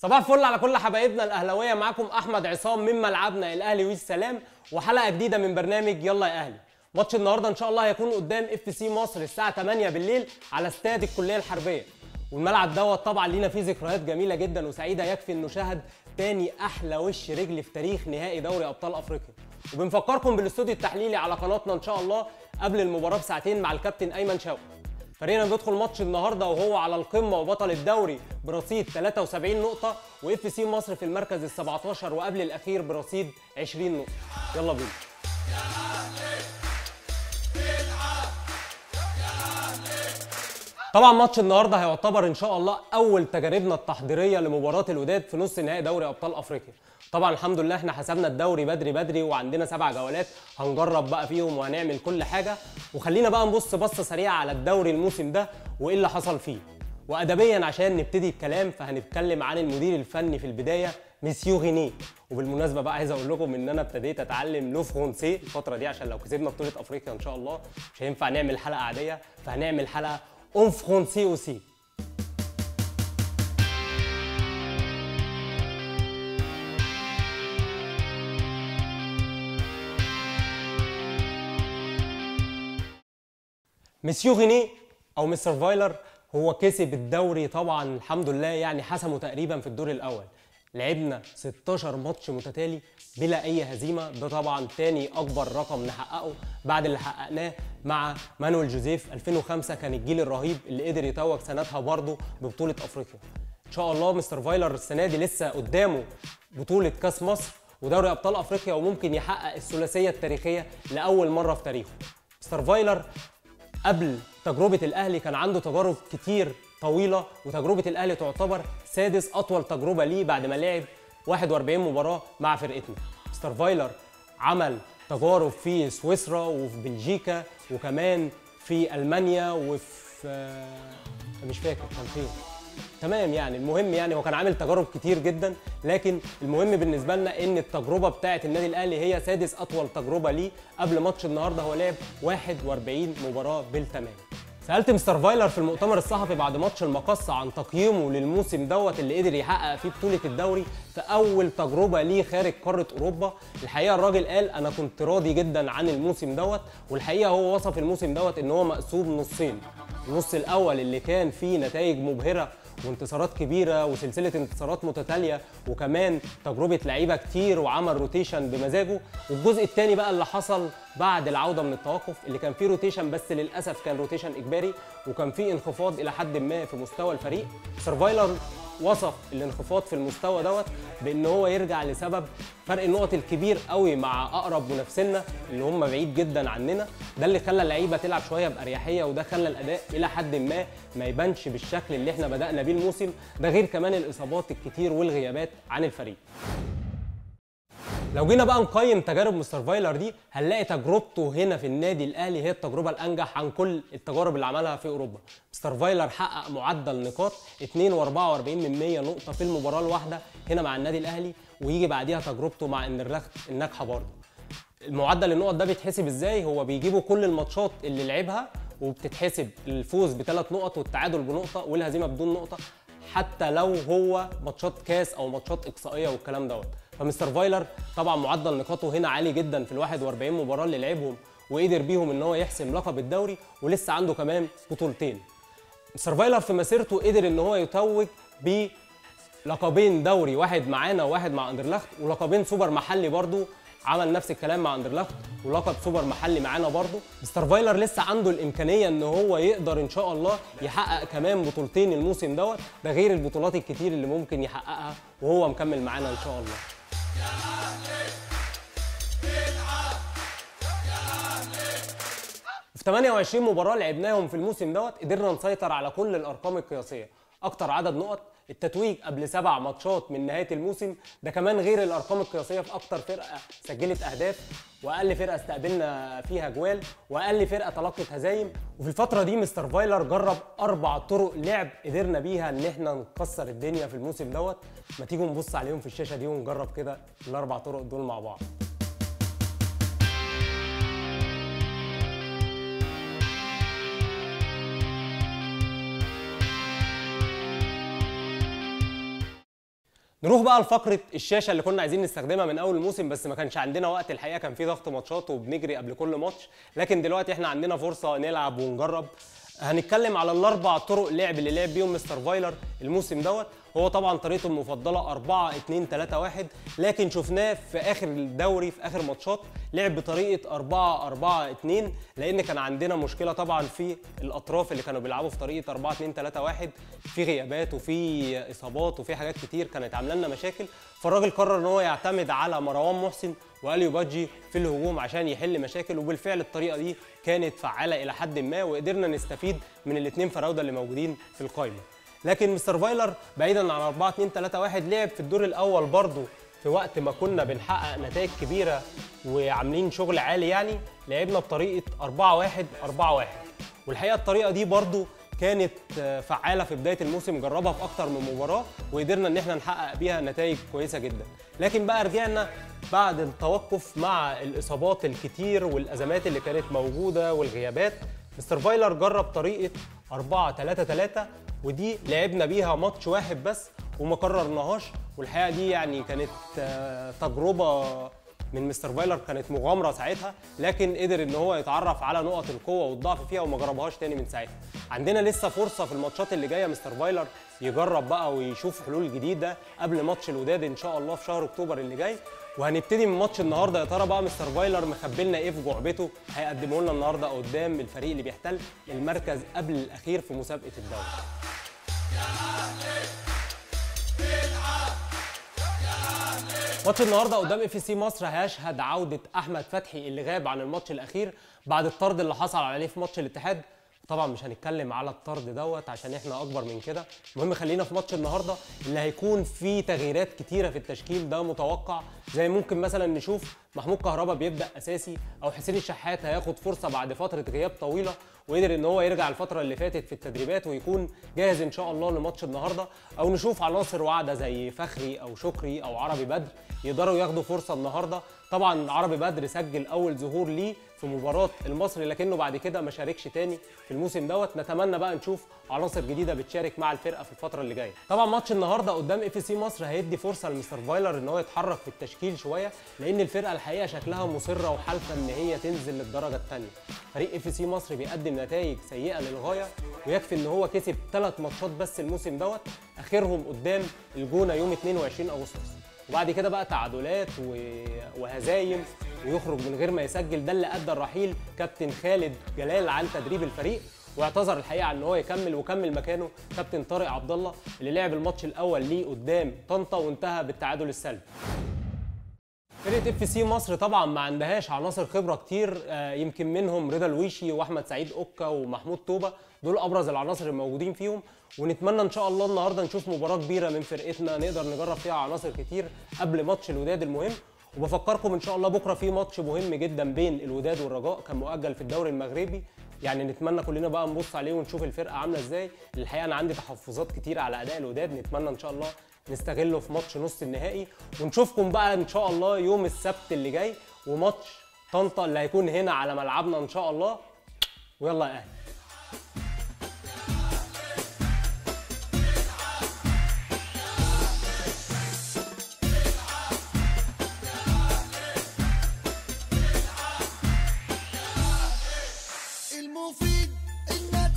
صباح الفل على كل حبايبنا الاهلاويه معاكم احمد عصام من ملعبنا الاهلي والسلام وحلقه جديده من برنامج يلا يا اهلي ماتش النهارده ان شاء الله هيكون قدام اف سي مصر الساعه 8 بالليل على استاد الكليه الحربيه والملعب دوت طبعا لينا فيه ذكريات جميله جدا وسعيده يكفي انه شهد تاني احلى وش رجل في تاريخ نهائي دوري ابطال افريقيا وبنفكركم بالاستوديو التحليلي على قناتنا ان شاء الله قبل المباراه بساعتين مع الكابتن ايمن شوقي فريقنا بيدخل ماتش النهارده وهو على القمه وبطل الدوري برصيد 73 نقطه واف سي مصر في المركز ال 17 وقبل الاخير برصيد 20 نقطه يلا بينا طبعا ماتش النهارده هيعتبر ان شاء الله اول تجاربنا التحضيريه لمباراه الوداد في نص نهائي دوري ابطال افريقيا طبعا الحمد لله احنا حسبنا الدوري بدري بدري وعندنا سبع جولات هنجرب بقى فيهم وهنعمل كل حاجه وخلينا بقى نبص بصه سريعه على الدوري الموسم ده وايه اللي حصل فيه وادبيا عشان نبتدي الكلام فهنتكلم عن المدير الفني في البدايه ميسيو غيني وبالمناسبه بقى عايز اقول لكم ان انا ابتديت اتعلم لو فرونسي الفتره دي عشان لو كسبنا بطوله افريقيا ان شاء الله مش هينفع نعمل حلقه عاديه فهنعمل حلقه اون فرونسي اوسي مسيو غيني او مستر فايلر هو كسب الدوري طبعا الحمد لله يعني حسمه تقريبا في الدور الاول لعبنا 16 ماتش متتالي بلا اي هزيمه ده طبعا تاني اكبر رقم نحققه بعد اللي حققناه مع مانويل جوزيف 2005 كان الجيل الرهيب اللي قدر يتوج سنتها برضه ببطوله افريقيا ان شاء الله مستر فايلر السنه دي لسه قدامه بطوله كاس مصر ودوري ابطال افريقيا وممكن يحقق الثلاثيه التاريخيه لاول مره في تاريخه مستر فايلر قبل تجربة الأهلي كان عنده تجارب كتير طويلة وتجربة الأهلي تعتبر سادس أطول تجربة ليه بعد ما لعب 41 مباراة مع فرقتنا مستر فايلر عمل تجارب في سويسرا وفي بلجيكا وكمان في ألمانيا وفي آه، مش فاكر كان فين تمام يعني المهم يعني هو كان عامل تجارب كتير جدا لكن المهم بالنسبه لنا ان التجربه بتاعه النادي الاهلي هي سادس اطول تجربه ليه قبل ماتش النهارده هو لعب 41 مباراه بالتمام سالت مستر فايلر في المؤتمر الصحفي بعد ماتش المقصه عن تقييمه للموسم دوت اللي قدر يحقق فيه بطوله الدوري في اول تجربه ليه خارج قاره اوروبا الحقيقه الراجل قال انا كنت راضي جدا عن الموسم دوت والحقيقه هو وصف الموسم دوت ان هو مقسوم نصين النص الاول اللي كان فيه نتائج مبهره وانتصارات كبيره وسلسله انتصارات متتاليه وكمان تجربه لعيبه كتير وعمل روتيشن بمزاجه والجزء الثاني بقى اللي حصل بعد العوده من التوقف اللي كان فيه روتيشن بس للاسف كان روتيشن اجباري وكان فيه انخفاض الى حد ما في مستوى الفريق سرفايلر وصف الانخفاض في المستوى دوت بان هو يرجع لسبب فرق النقط الكبير قوي مع اقرب منافسينا اللي هم بعيد جدا عننا ده اللي خلى اللعيبه تلعب شويه باريحيه وده خلى الاداء الى حد ما ما يبانش بالشكل اللي احنا بدانا بيه الموسم ده غير كمان الاصابات الكتير والغيابات عن الفريق لو جينا بقى نقيم تجارب مستر فايلر دي هنلاقي تجربته هنا في النادي الاهلي هي التجربه الانجح عن كل التجارب اللي عملها في اوروبا مستر فايلر حقق معدل نقاط 2.44 من 100 نقطه في المباراه الواحده هنا مع النادي الاهلي ويجي بعديها تجربته مع اندرلخت الناجحه برضه المعدل النقط ده بيتحسب ازاي هو بيجيبوا كل الماتشات اللي لعبها وبتتحسب الفوز بثلاث نقط والتعادل بنقطه والهزيمه بدون نقطه حتى لو هو ماتشات كاس او ماتشات اقصائيه والكلام دوت فمستر فايلر طبعا معدل نقاطه هنا عالي جدا في ال 41 مباراه اللي لعبهم وقدر بيهم ان هو يحسم لقب الدوري ولسه عنده كمان بطولتين مستر فايلر في مسيرته قدر ان هو يتوج بلقبين دوري واحد معانا وواحد مع اندرلخت ولقبين سوبر محلي برضو عمل نفس الكلام مع اندرلخت ولقب سوبر محلي معانا برضو مستر فايلر لسه عنده الامكانيه ان هو يقدر ان شاء الله يحقق كمان بطولتين الموسم دوت ده غير البطولات الكتير اللي ممكن يحققها وهو مكمل معانا ان شاء الله في 28 مباراة لعبناهم في الموسم دوت قدرنا نسيطر على كل الأرقام القياسية أكتر عدد نقط التتويج قبل سبع ماتشات من نهاية الموسم ده كمان غير الأرقام القياسية في أكتر فرقة سجلت أهداف وأقل فرقة استقبلنا فيها جوال وأقل فرقة تلقت هزايم وفي الفترة دي مستر فايلر جرب أربع طرق لعب قدرنا بيها إن إحنا نكسر الدنيا في الموسم دوت ما تيجوا نبص عليهم في الشاشة دي ونجرب كده الأربع طرق دول مع بعض نروح بقى لفقره الشاشه اللي كنا عايزين نستخدمها من اول الموسم بس ما كانش عندنا وقت الحقيقه كان في ضغط ماتشات وبنجري قبل كل ماتش لكن دلوقتي احنا عندنا فرصه نلعب ونجرب هنتكلم على الاربع طرق لعب اللي لعب بيهم مستر فايلر الموسم دوت هو طبعا طريقته المفضله 4 2 3 1 لكن شفناه في اخر الدوري في اخر ماتشات لعب بطريقه 4 4 2 لان كان عندنا مشكله طبعا في الاطراف اللي كانوا بيلعبوا في طريقه 4 2 3 1 في غيابات وفي اصابات وفي حاجات كتير كانت عامله لنا مشاكل فالراجل قرر ان هو يعتمد على مروان محسن واليو بادجي في الهجوم عشان يحل مشاكل وبالفعل الطريقه دي كانت فعاله الى حد ما وقدرنا نستفيد من الاثنين فراوده اللي موجودين في القائمه لكن مستر فايلر بعيدا عن 4 2 3 1 لعب في الدور الاول برضه في وقت ما كنا بنحقق نتائج كبيره وعاملين شغل عالي يعني لعبنا بطريقه 4 1 4 1 والحقيقه الطريقه دي برضه كانت فعاله في بدايه الموسم جربها في اكتر من مباراه وقدرنا ان احنا نحقق بيها نتائج كويسه جدا لكن بقى رجعنا بعد التوقف مع الاصابات الكتير والازمات اللي كانت موجوده والغيابات مستر فايلر جرب طريقه 4 3 3 ودي لعبنا بيها ماتش واحد بس وما قررناهاش والحقيقه دي يعني كانت تجربه من مستر فايلر كانت مغامره ساعتها لكن قدر ان هو يتعرف على نقط القوه والضعف فيها وما جربهاش تاني من ساعتها عندنا لسه فرصه في الماتشات اللي جايه مستر فايلر يجرب بقى ويشوف حلول جديده قبل ماتش الوداد ان شاء الله في شهر اكتوبر اللي جاي وهنبتدي من ماتش النهارده يا ترى بقى مستر فايلر مخبي لنا ايه في جعبته هيقدمه لنا النهارده قدام الفريق اللي بيحتل المركز قبل الاخير في مسابقه الدوري ماتش النهارده قدام اف سي مصر هيشهد عوده احمد فتحي اللي غاب عن الماتش الاخير بعد الطرد اللي حصل عليه في ماتش الاتحاد طبعا مش هنتكلم على الطرد دوت عشان احنا اكبر من كده المهم خلينا في ماتش النهارده اللي هيكون فيه تغييرات كتيره في التشكيل ده متوقع زي ممكن مثلا نشوف محمود كهربا بيبدا اساسي او حسين الشحات هياخد فرصه بعد فتره غياب طويله وقدر ان هو يرجع الفتره اللي فاتت في التدريبات ويكون جاهز ان شاء الله لماتش النهارده او نشوف عناصر واعده زي فخري او شكري او عربي بدر يقدروا ياخدوا فرصه النهارده طبعا عربي بدر سجل اول ظهور ليه في مباراه المصري لكنه بعد كده ما شاركش تاني في الموسم دوت نتمنى بقى نشوف عناصر جديده بتشارك مع الفرقه في الفتره اللي جايه طبعا ماتش النهارده قدام اف سي مصر هيدي فرصه لمستر فايلر ان هو يتحرك في التشكيل شويه لان الفرقه الحقيقه شكلها مصره وحالفه ان هي تنزل للدرجه الثانيه فريق اف سي مصر بيقدم نتائج سيئه للغايه ويكفي ان هو كسب ثلاث ماتشات بس الموسم دوت اخرهم قدام الجونه يوم 22 اغسطس وبعد كده بقى تعادلات وهزايم ويخرج من غير ما يسجل ده اللي ادى الرحيل كابتن خالد جلال عن تدريب الفريق واعتذر الحقيقه عن ان هو يكمل وكمل مكانه كابتن طارق عبد الله اللي لعب الماتش الاول ليه قدام طنطا وانتهى بالتعادل السلبي فرقه اف سي مصر طبعا ما عندهاش عناصر خبره كتير يمكن منهم رضا الويشي واحمد سعيد اوكا ومحمود توبه دول ابرز العناصر الموجودين فيهم ونتمنى ان شاء الله النهارده نشوف مباراه كبيره من فرقتنا نقدر نجرب فيها عناصر كتير قبل ماتش الوداد المهم وبفكركم ان شاء الله بكره في ماتش مهم جدا بين الوداد والرجاء كان مؤجل في الدوري المغربي يعني نتمنى كلنا بقى نبص عليه ونشوف الفرقه عامله ازاي الحقيقه انا عندي تحفظات كتير على اداء الوداد نتمنى ان شاء الله نستغله في ماتش نص النهائي ونشوفكم بقى ان شاء الله يوم السبت اللي جاي وماتش طنطا اللي هيكون هنا على ملعبنا ان شاء الله ويلا يا اهلي